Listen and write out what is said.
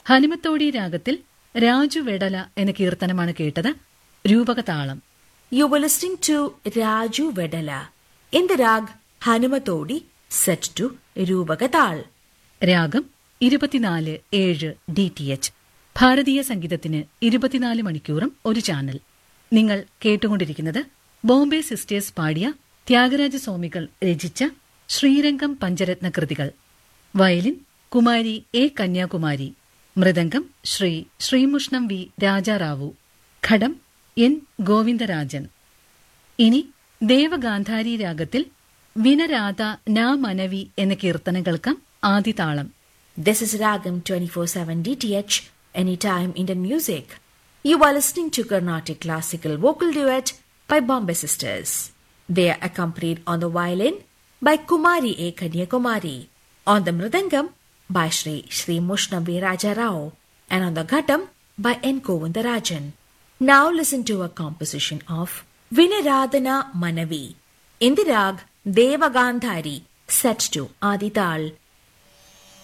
ഹനുമത്തോടി രാഗത്തിൽ രാജു വെടല എന്ന കീർത്തനമാണ് കേട്ടത് രൂപകതാളം You were listening to Raju Vedala in the rag Hanumatodi set to Rubagatal. രാഗം ഇരുപത്തിനാല് ഏഴ് ഡി ടി എച്ച് ഭാരതീയ സംഗീതത്തിന് ഇരുപത്തിനാല് മണിക്കൂറും ഒരു ചാനൽ നിങ്ങൾ കേട്ടുകൊണ്ടിരിക്കുന്നത് ബോംബെ സിസ്റ്റേഴ്സ് പാടിയ ത്യാഗരാജ സ്വാമികൾ രചിച്ച ശ്രീരംഗം പഞ്ചരത്ന കൃതികൾ violin Kumari A Kanyakumari mridangam Sri Srimushnam V Rajarao ghatam N Govindarajan ഇനി ദേവഗാന്ധാരി രാഗത്തിൽ വിനരാധ നാ മനവി എന്ന കീർത്തനം കേൾക്കാം ആദിതാളം This is Ragam 24/7 DTH Anytime Indian Music. You are listening to Carnatic classical vocal duet by Bombay Sisters. They are accompanied on the violin by Kumari A. Kanyakumari, on the mridangam by Sri Sri Mushnavi Raja Rao, and on the ghatam by N. Govindarajan. Now listen to a composition of Vinaradana Manavi in the rag Devagandhari set to Adital